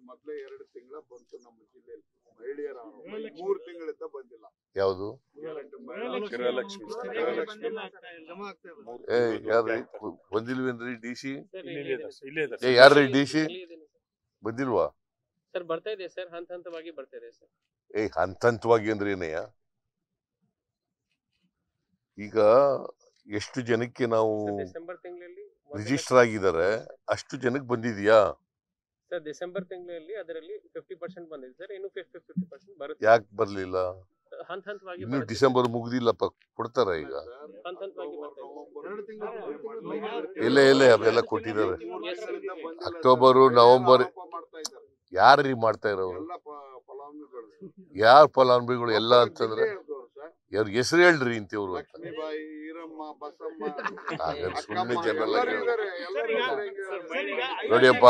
ಮೊದ್ಲೇ ಎರಡು ತಿಂಗಳ ಬಂತು ನಮ್ಮ ಜಿಲ್ಲೆಯಲ್ಲಿ ಮಹಿಳೆಯರ ಆರೋಪ. ಮೂರು ತಿಂಗಳಿಂದ ಬಂದಿಲ್ಲ ಯಾವುದು ಗೃಹಲಕ್ಷ್ಮಿ ಸರ್, ಗೃಹಲಕ್ಷ್ಮಿ. ಏ ಯಾರ್ರಿ ಬಂದಿಲ್ವೇನ್ರಿ ಡಿ ಸಿ ಇಲ್ಲೇ ಇದೆ ಸರ್, ಇಲ್ಲೇ ಇದೆ ಏ ಸರ್. ಯಾರ್ರಿ ಡಿ ಸಿ ಬಂದಿಲ್ವಾ ಸರ್ ಬರ್ತಾ ಇದೆ ಸರ್ ಹಂತ ಹಂತವಾಗಿ ಬರ್ತಾ ಇದೆ ಸರ್ ಏ ಹಂತ ಹಂತವಾಗಿ ಅಂದ್ರೆ ಏನಯ್ಯ ಈಗ ಎಷ್ಟು ಜನಕ್ಕೆ ನಾವು ಸರ್ ಡಿಸೆಂಬರ್ ತಿಂಗಳಲ್ಲಿ ರಿಜಿಸ್ಟರ್ ಆಗಿದ್ದಾರೆ ಅಷ್ಟು ಜನಕ್ಕೆ ಬಂದಿದ್ಯಾ ಸರ್ ಡಿಸೆಂಬರ್ ತಿಂಗಳಲ್ಲಿ ಅದರಲ್ಲಿ ಫಿಫ್ಟಿ ಪರ್ಸೆಂಟ್ ಬಂದಿದೆ ಸರ್ ಇನ್ನು ಫಿಫ್ಟಿ ಫಿಫ್ಟಿ ಪರ್ಸೆಂಟ್ ಬರುತ್ತೆ ಯಾಕೆ ಬರ್ಲಿಲ್ಲ ಹಂತ ಹಂತವಾಗಿ ಇನ್ನು ಬರುತ್ತೆ. ಡಿಸೆಂಬರ್ ಮುಗ್ದಿಲ್ಲಪ್ಪ ಕೊಡ್ತಾರ ಈಗ ಹಂತ ಹಂತವಾಗಿ ಬರ್ತಾ ಇದೆ ಇಲ್ಲ ಇಲ್ಲ ಅವೆಲ್ಲ ಕೊಟ್ಟಿದ್ದಾರೆ Yes, sir. ಅಕ್ಟೋಬರು, ನವೆಂಬರ್ ಯಾರ್ರಿ ಮಾಡ್ತಾ ಇರೋರು ಎಲ್ಲ ಪ- ಫಲಾನುಭವಿಗಳು ಯಾರ ಫಲಾನುಭವಿಗಳು ಎಲ್ಲ ಅಂತಂದ್ರೆ ಜಿಲ್ಲೆಯವ್ರು ಸರ್. ಯಾರು ಹೆಸರು ಹೇಳ್ರಿ ಇಂತಿವ್ರು ಅಂತ ಲಕ್ಷ್ಮೀಬಾಯಿ ಈರಮ್ಮ ಬಸಮ್ಮ ಹಾಗಾದ್ರೆ ಅಕ್ಕಮ್ಮ, ಸುಮ್ಮನೆ ಜನ ಎಲ್ಲ ಎಲ್ಲರೂ ಕೇಳೋದು. ಇದ್ದಾರೆ, ಎಲ್ಲರೂ ಇದ್ದಾರೆ ಈಗ. ನೋಡಿಯಪ್ಪ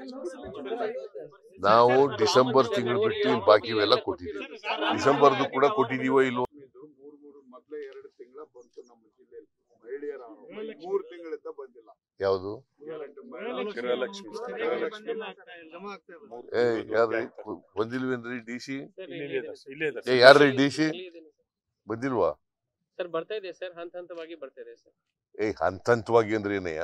ನಾವು ಡಿಸೆಂಬರ್ ತಿಂಗಳು ಬಿಟ್ಟು ಇನ್ ಬಾಕಿವೆಲ್ಲ ಕೊಟ್ಟಿದ್ದೀವಿ ಡಿಸೆಂಬರ್ದು ಕೂಡ ಕೊಟ್ಟಿದೀವೋ ಇಲ್ವೋ ಇದು ಮೂರು ಮೂರು ಮೊದ್ಲೇ ಎರಡು ತಿಂಗಳ ಬಂತು ನಮ್ಮ ಜಿಲ್ಲೆಯಲ್ಲಿ ಮಹಿಳೆಯರ ಆರೋಪ. ಮೂರು ತಿಂಗಳಿಂದ ಬಂದಿಲ್ಲ ಯಾವುದು ಗೃಹಲಕ್ಷ್ಮಿ ಸರ್, ಗೃಹಲಕ್ಷ್ಮಿ. ಏ ಯಾರ್ರಿ ಬಂದಿಲ್ವೇನ್ರಿ ಡಿ ಸಿ ಸರ್ ಇಲ್ಲೇ ಇಲ್ಲೇ ಇದೆ ಇದೆ ಸರ್, ಇಲ್ಲೇ ಇದೆ ಏ ಸರ್. ಯಾರ್ರಿ ಡಿ ಸಿ ಇಲ್ಲೇ ಇದೆ ಸರ್. ಬಂದಿಲ್ವಾ ಸರ್ ಬರ್ತಾ ಇದೆ ಸರ್ ಹಂತ ಹಂತವಾಗಿ ಬರ್ತಾ ಇದೆ ಸರ್ ಏ ಹಂತ ಹಂತವಾಗಿ ಅಂದ್ರೆ ಏನಯ್ಯ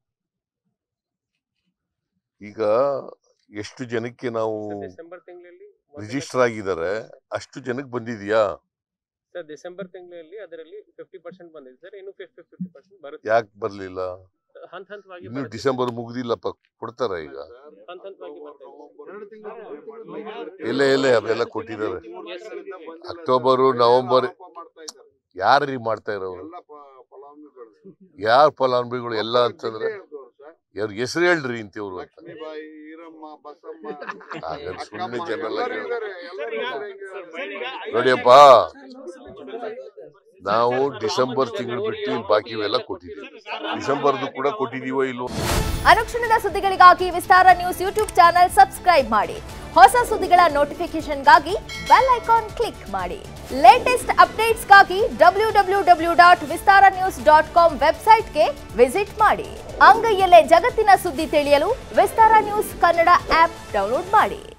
ಈಗ ಎಷ್ಟು ಜನಕ್ಕೆ ನಾವು ಸರ್ ಡಿಸೆಂಬರ್ ತಿಂಗಳಲ್ಲಿ ರಿಜಿಸ್ಟರ್ ಆಗಿದ್ದಾರೆ ಅಷ್ಟು ಜನಕ್ಕೆ ಬಂದಿದ್ಯಾ ಸರ್ ಡಿಸೆಂಬರ್ ತಿಂಗಳಲ್ಲಿ ಅದರಲ್ಲಿ ಫಿಫ್ಟಿ ಪರ್ಸೆಂಟ್ ಬಂದಿದೆ ಸರ್ ಇನ್ನು ಫಿಫ್ಟಿ ಫಿಫ್ಟಿ ಪರ್ಸೆಂಟ್ ಬರುತ್ತೆ ಯಾಕೆ ಬರ್ಲಿಲ್ಲ ಹಂತ ಹಂತವಾಗಿ ಇನ್ನು ಬರುತ್ತೆ. ಡಿಸೆಂಬರ್ ಮುಗ್ದಿಲ್ಲಪ್ಪ ಕೊಡ್ತಾರ ಈಗ ಹಂತ ಹಂತವಾಗಿ ಬರ್ತಾ ಇದೆ ಇಲ್ಲ ಇಲ್ಲ ಅವೆಲ್ಲ ಕೊಟ್ಟಿದ್ದಾರೆ Yes, sir. October, November. ಆರೋಪ ಮಾಡ್ತಾ ಇದ್ದಾರೆ. ಯಾರ್ರಿ ಮಾಡ್ತಾ ಇರೋರು ಎಲ್ಲ ಪ- ಫಲಾನುಭವಿಗಳು ಯಾರ ಫಲಾನುಭವಿಗಳು ಎಲ್ಲ ಅಂತಂದ್ರೆ ಜಿಲ್ಲೆಯವ್ರು ಸರ್. ಯಾರು ಹೆಸರು ಹೇಳ್ರಿ ಇಂತಿವ್ರು ಅಂತ ಲಕ್ಷ್ಮೀಬಾಯಿ ಈರಮ್ಮ ಬಸಮ್ಮ ಹಾಗಾದ್ರೆ ಅಕ್ಕಮ್ಮ, ಸುಮ್ಮನೆ ಜನ ಎಲ್ಲ ಎಲ್ಲರೂ ಕೇಳೋದು. ಇದ್ದಾರೆ, ಎಲ್ಲರೂ ಇದ್ದಾರೆ ಈಗ. ನೋಡಿಯಪ್ಪ ನಾವು ಡಿಸೆಂಬರ್ ತಿಂಗಳು ಬಿಟ್ಟು ಇನ್ ಬಾಕಿವೆಲ್ಲ ಕೊಟ್ಟಿದ್ದೀವಿ ಡಿಸೆಂಬರ್ದು ಕೂಡ ಕೊಟ್ಟಿದೀವೋ ಇಲ್ವೋ ಅನುಕ್ಷಣದ ಸುದ್ದಿಗಳಿಗಾಗಿ Vistara news YouTube channel subscribe ಮಾಡಿ ಹೊಸ ಸುದ್ದಿಗಳ ನೋಟಿಫಿಕೇಶನ್ಗಾಗಿ ಬೆಲ್ ಐಕಾನ್ ಕ್ಲಿಕ್ ಮಾಡಿ ಲೇಟೆಸ್ಟ್ ಅಪ್ಡೇಟ್ಸ್ಗಾಗಿ W W W dot Vistara news dot com ವೆಬ್ಸೈಟ್ಗೆ ವಿಸಿಟ್ ಮಾಡಿ ಅಂಗೈಯಲ್ಲೇ ಜಗತ್ತಿನ ಸುದ್ದಿ ತಿಳಿಯಲು Vistara news Kannada app download ಮಾಡಿ